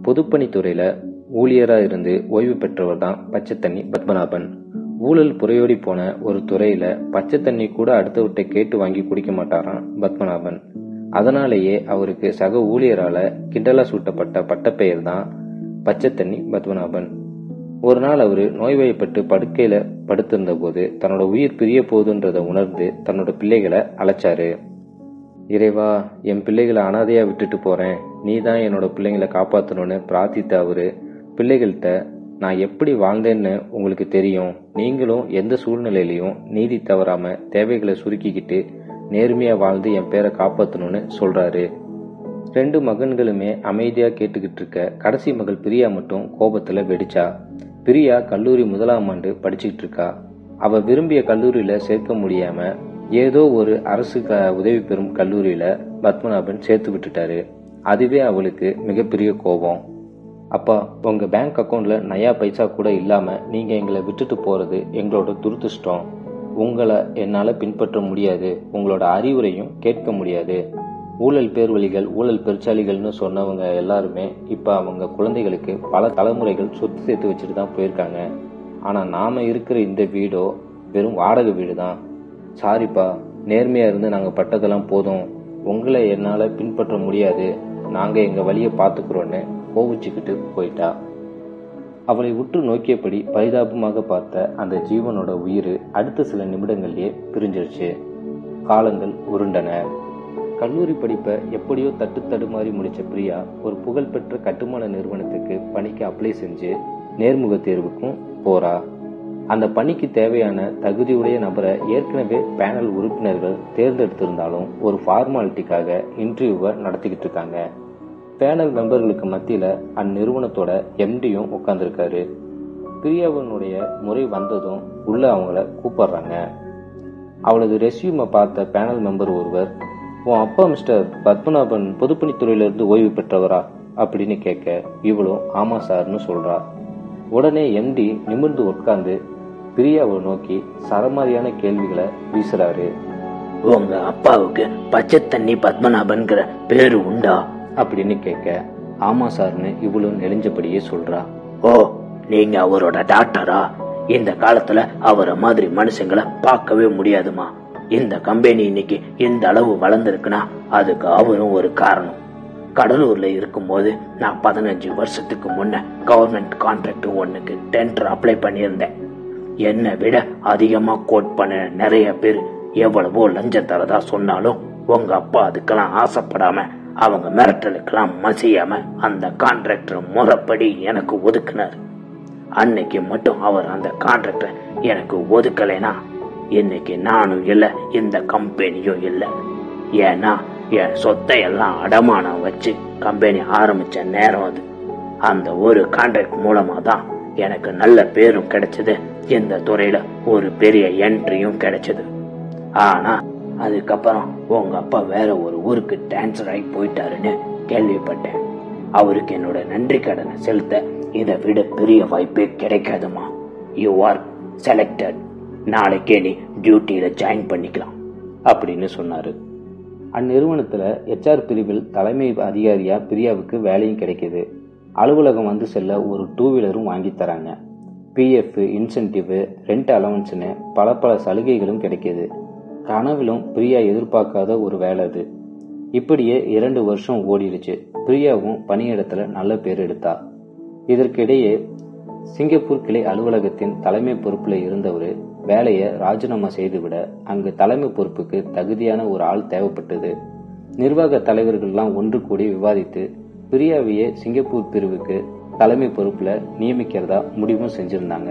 பொதுப்பணித்துறையில ஊழியரா இருந்து ஓய்வு பெற்றவர் தான் பச்சை தண்ணி பத்மநாபன் ஊழல் புறையோடி போன ஒரு துறையில பச்சை தண்ணி கூட அடுத்தவர்கிட்ட கேட்டு வாங்கி குடிக்க மாட்டாராம் பத்மநாபன் அதனாலேயே அவருக்கு சக ஊழியரால கிண்டலா சூட்டப்பட்ட பட்டப்பெயர் தான் பச்சை தண்ணி பத்மநாபன் ஒரு நாள் அவரு நோய்வாய்ப்பட்டு படுக்கையில படுத்திருந்த போது தன்னோட உயிர் பிரிய போகுதுன்றத உணர்ந்து தன்னோட பிள்ளைகளை அழைச்சாரு இறைவா என் பிள்ளைகளை அனாதையா விட்டுட்டு போறேன் நீ தான் என்னோட பிள்ளைங்களை காப்பாத்தணும்னு பிரார்த்தித்த அவரு பிள்ளைகள்கிட்ட நான் எப்படி வாழ்ந்தேன்னு உங்களுக்கு தெரியும் நீங்களும் எந்த சூழ்நிலையிலையும் நீதி தவறாம தேவைகளை சுருக்கிக்கிட்டு நேர்மையா வாழ்ந்து என் பேரை காப்பாத்தணும்னு சொல்றாரு ரெண்டு மகன்களுமே அமைதியா கேட்டுக்கிட்டு இருக்க கடைசி மகள் பிரியா மட்டும் கோபத்துல வெடிச்சா பிரியா கல்லூரி முதலாம் ஆண்டு படிச்சுக்கிட்டு இருக்கா அவ விரும்பிய கல்லூரியில சேர்க்க முடியாம ஏதோ ஒரு அரசு க உதவி பெறும் கல்லூரியில பத்மநாபன் சேர்த்து விட்டுட்டாரு அதுவே அவளுக்கு மிகப்பெரிய கோபம் அப்பா உங்க பேங்க் அக்கவுண்ட்ல நயா பைசா கூட இல்லாம நீங்க எங்களை விட்டுட்டு போறது எங்களோட துரதிருஷ்டம் உங்களை என்னால பின்பற்ற முடியாது உங்களோட அறிவுரையும் கேட்க முடியாது ஊழல் பேர்வழிகள் ஊழல் பெருச்சாளிகள்னு சொன்னவங்க எல்லாருமே இப்ப அவங்க குழந்தைகளுக்கு பல தலைமுறைகள் சொத்து சேர்த்து வச்சுட்டு தான் போயிருக்காங்க ஆனா நாம இருக்கிற இந்த வீடோ வெறும் வாடகை வீடு தான் சாரிப்பா நேர்மையா இருந்து நாங்க பட்டதெல்லாம் போதும் உங்களை என்னால பின்பற்ற முடியாது நாங்க எங்க வழியை பாத்துக்கிறோன்னு கோவிச்சுக்கிட்டு போயிட்டா அவளை உற்று நோக்கியபடி பரிதாபமாக பார்த்த அந்த ஜீவனோட உயிர் அடுத்த சில நிமிடங்கள்லயே பிரிஞ்சிருச்சு காலங்கள் உருண்டன கல்லூரி படிப்பை எப்படியோ தட்டு தடுமாறி முடிச்ச பிரியா ஒரு புகழ்பெற்ற கட்டுமான நிறுவனத்துக்கு பணிக்கு அப்ளை செஞ்சு நேர்முக தேர்வுக்கும் போறா அந்த பணிக்கு தேவையான தகுதியுடைய நபரை ஏற்கனவே பேனல் உறுப்பினர்கள் தேர்ந்தெடுத்திருந்தாலும் ஒரு ஃபார்மாலிட்டிக்காக இன்டர்வியூவை நடத்திக்கிட்டு இருக்காங்க பேனல் மெம்பர்களுக்கு மத்தியில அந்நிறுவனத்தோட எம்டியும் உட்கார்ந்துருக்காரு பிரியாவினுடைய முறை வந்ததும் உள்ள அவங்கள கூப்பிடுறாங்க அவளது ரெஸ்யூமை பார்த்த பேனல் மெம்பர் ஒருவர் உன் அப்பா மிஸ்டர் பத்மநாபன் பொதுப்பணித்துறையிலிருந்து ஓய்வு பெற்றவரா அப்படின்னு கேட்க இவளும் ஆமா சார்னு சொல்றா உடனே எம்டி நிமிர்ந்து உட்கார்ந்து பிரியாவை நோக்கி சரமாரியான கேள்விகளை வீசுறாரு உங்க அப்பாவுக்கு பச்சை தண்ணி பத்மநாபன்கிற பேரு உண்டா அப்படின்னு கேட்க ஆமா சார்னு இவளும் நெளிஞ்சபடியே சொல்றா ஓ நீங்க அவரோட டாக்டரா இந்த காலத்துல அவரை மாதிரி மனுஷங்களை பார்க்கவே முடியாதுமா இந்த கம்பெனி இன்னைக்கு இந்த அளவு வளர்ந்துருக்குன்னா அதுக்கு அவரும் ஒரு காரணம் கடலூர்ல இருக்கும்போது நான் பதினஞ்சு வருஷத்துக்கு முன்ன கவர்மெண்ட் கான்ட்ராக்ட் ஒண்ணுக்கு டெண்டர் அப்ளை பண்ணியிருந்தேன் என்னை விட அதிகமா கோட் பண்ண நிறைய பேர் எவ்வளவோ லஞ்சம் தரதா சொன்னாலும் உங்க அப்பா அதுக்கெல்லாம் ஆசைப்படாம அவங்க மிரட்டலுக்கெல்லாம் மசியாம அந்த கான்ட்ராக்டர் முறைப்படி எனக்கு ஒதுக்குனார் அன்னைக்கு மட்டும் அவர் அந்த கான்ட்ராக்டர் எனக்கு ஒதுக்கலைனா இன்னைக்கு நானும் இல்லை இந்த கம்பெனியும் இல்லை ஏன்னா என் சொத்தை எல்லாம் அடமானம் வச்சு கம்பெனி ஆரம்பிச்ச நேரம் அது அந்த ஒரு கான்ட்ராக்ட் மூலமா தான் எனக்கு நல்ல பேரும் கிடைச்சது இந்த துறையில ஒரு பெரிய என்ட்ரியும் கிடைச்சது ஆனா அதுக்கப்புறம் உங்க அப்பா வேற ஒரு ஊருக்கு டிரான்ஸ்ஃபர் ஆகி போயிட்டாருன்னு கேள்விப்பட்டேன் அவருக்கு என்னோட நன்றி கடனை செலுத்த இதை விட பெரிய வாய்ப்பே கிடைக்காதுமா யூ ஆர் செலக்டட் நாளைக்கே நீ டியூட்டியில ஜாயின் பண்ணிக்கலாம் அப்படின்னு சொன்னாரு அந்நிறுவனத்துல ஹெச்ஆர் பிரிவில் தலைமை அதிகாரியா பிரியாவுக்கு வேலையும் கிடைக்குது அலுவலகம் வந்து செல்ல ஒரு டூ வீலரும் வாங்கி தராங்க பிஎஃப் இன்சென்டிவ் ரெண்ட் அலவன்ஸ்னு பல பல சலுகைகளும் கிடைக்கிது கனவிலும் பிரியா எதிர்பார்க்காத ஒரு வேலை அது இப்படியே இரண்டு வருஷம் ஓடிடுச்சு பிரியாவும் பணியிடத்துல நல்ல பேர் எடுத்தா இதற்கிடையே சிங்கப்பூர் கிளை அலுவலகத்தின் தலைமை பொறுப்புல இருந்தவர் வேலையை ராஜினாமா செய்துவிட அங்கு தலைமை பொறுப்புக்கு தகுதியான ஒரு ஆள் தேவைப்பட்டது நிர்வாக தலைவர்கள்லாம் ஒன்று கூடி விவாதித்து பிரியாவையே சிங்கப்பூர் பிரிவுக்கு தலைமை பொறுப்புல நியமிக்கிறதா முடிவும் செஞ்சிருந்தாங்க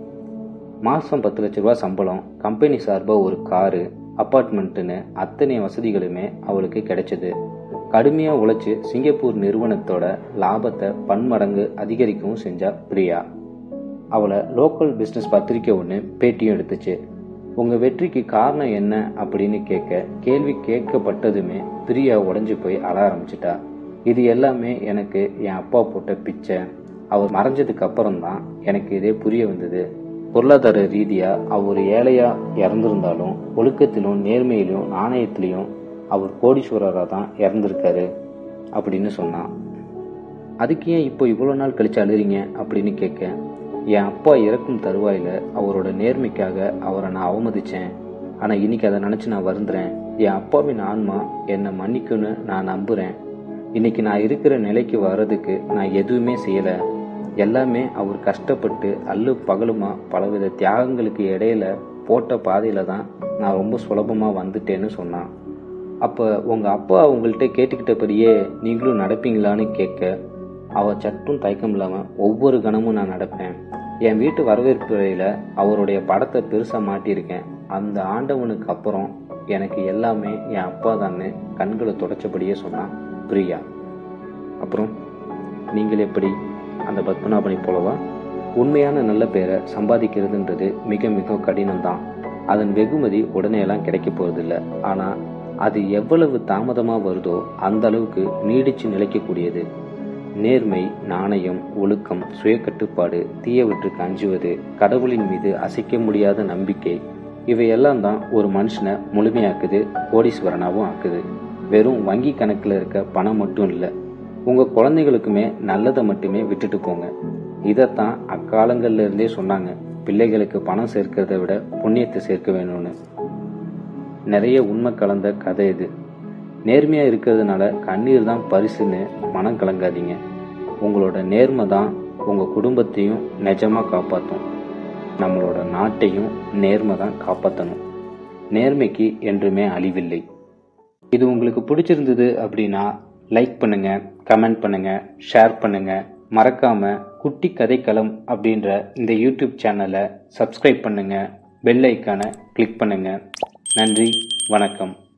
மாசம் பத்து லட்ச ரூபாய் சம்பளம் கம்பெனி சார்பா ஒரு காரு அப்பார்ட்மெண்ட்டுன்னு அத்தனை வசதிகளுமே அவளுக்கு கிடைச்சது கடுமையா உழைச்சு சிங்கப்பூர் நிறுவனத்தோட லாபத்தை பன்மடங்கு அதிகரிக்கவும் செஞ்சா பிரியா அவளை லோக்கல் பிசினஸ் பத்திரிக்கை ஒன்று பேட்டியும் எடுத்துச்சு உங்க வெற்றிக்கு காரணம் என்ன அப்படின்னு கேட்க கேள்வி கேட்கப்பட்டதுமே பிரியா உடஞ்சு போய் அழ ஆரம்பிச்சிட்டா இது எல்லாமே எனக்கு என் அப்பா போட்ட பிச்சை அவர் மறைஞ்சதுக்கு அப்புறம் தான் எனக்கு இதே புரிய வந்தது பொருளாதார ரீதியா அவர் ஏழையா இறந்திருந்தாலும் ஒழுக்கத்திலும் நேர்மையிலும் நாணயத்திலையும் அவர் கோடீஸ்வரராக தான் இறந்திருக்காரு அப்படின்னு சொன்னான் அதுக்கு ஏன் இப்போ இவ்வளோ நாள் கழிச்சு அழுறீங்க அப்படின்னு கேட்க என் அப்பா இறக்கும் தருவாயில் அவரோட நேர்மைக்காக அவரை நான் அவமதிச்சேன் ஆனால் இன்னைக்கு அதை நினச்சி நான் வருந்துறேன் என் அப்பாவின் ஆன்மா என்னை மன்னிக்கும்னு நான் நம்புகிறேன் இன்னைக்கு நான் இருக்கிற நிலைக்கு வர்றதுக்கு நான் எதுவுமே செய்யலை எல்லாமே அவர் கஷ்டப்பட்டு அல்லு பகலுமா பலவித தியாகங்களுக்கு இடையில போட்ட பாதையில தான் நான் ரொம்ப சுலபமாக வந்துட்டேன்னு சொன்னான் அப்போ உங்கள் அப்பா உங்கள்கிட்ட கேட்டுக்கிட்டபடியே நீங்களும் நடப்பீங்களான்னு கேட்க அவ சற்றும் தயக்கம் இல்லாமல் ஒவ்வொரு கணமும் நான் நடப்பேன் என் வீட்டு வரவேற்புறையில் அவருடைய படத்தை பெருசாக மாட்டியிருக்கேன் அந்த ஆண்டவனுக்கு அப்புறம் எனக்கு எல்லாமே என் அப்பா தான்னு கண்களை தொடச்சபடியே சொன்னான் பிரியா அப்புறம் நீங்கள் எப்படி அந்த பத்மநாபனை போலவா உண்மையான நல்ல பேரை சம்பாதிக்கிறதுன்றது மிக மிக கடினம்தான் அதன் வெகுமதி உடனேலாம் கிடைக்க போறதில்ல ஆனால் அது எவ்வளவு தாமதமாக வருதோ அந்த அளவுக்கு நீடிச்சு நிலைக்கக்கூடியது நேர்மை நாணயம் ஒழுக்கம் சுயக்கட்டுப்பாடு தீயவற்றுக்கு அஞ்சுவது கடவுளின் மீது அசைக்க முடியாத நம்பிக்கை இவையெல்லாம் தான் ஒரு மனுஷனை முழுமையாக்குது கோடீஸ்வரனாகவும் ஆக்குது வெறும் வங்கி கணக்கில் இருக்க பணம் மட்டும் இல்லை உங்கள் குழந்தைகளுக்குமே நல்லதை மட்டுமே விட்டுட்டு போங்க இதைத்தான் அக்காலங்கள்ல இருந்தே சொன்னாங்க பிள்ளைகளுக்கு பணம் சேர்க்கிறத விட புண்ணியத்தை சேர்க்க வேணும்னு நிறைய உண்மை கலந்த கதை இது நேர்மையாக இருக்கிறதுனால கண்ணீர் தான் பரிசுன்னு மனம் கலங்காதீங்க உங்களோட நேர்மை தான் உங்கள் குடும்பத்தையும் நிஜமாக காப்பாற்றும் நம்மளோட நாட்டையும் நேர்மை தான் காப்பாற்றணும் நேர்மைக்கு என்றுமே அழிவில்லை இது உங்களுக்கு பிடிச்சிருந்தது அப்படின்னா லைக் பண்ணுங்க கமெண்ட் பண்ணுங்க ஷேர் பண்ணுங்க மறக்காம குட்டி கதைக்களம் அப்படின்ற இந்த யூடியூப் சேனலை சப்ஸ்கிரைப் பண்ணுங்க பெல் ஐக்கானை கிளிக் பண்ணுங்க நன்றி வணக்கம்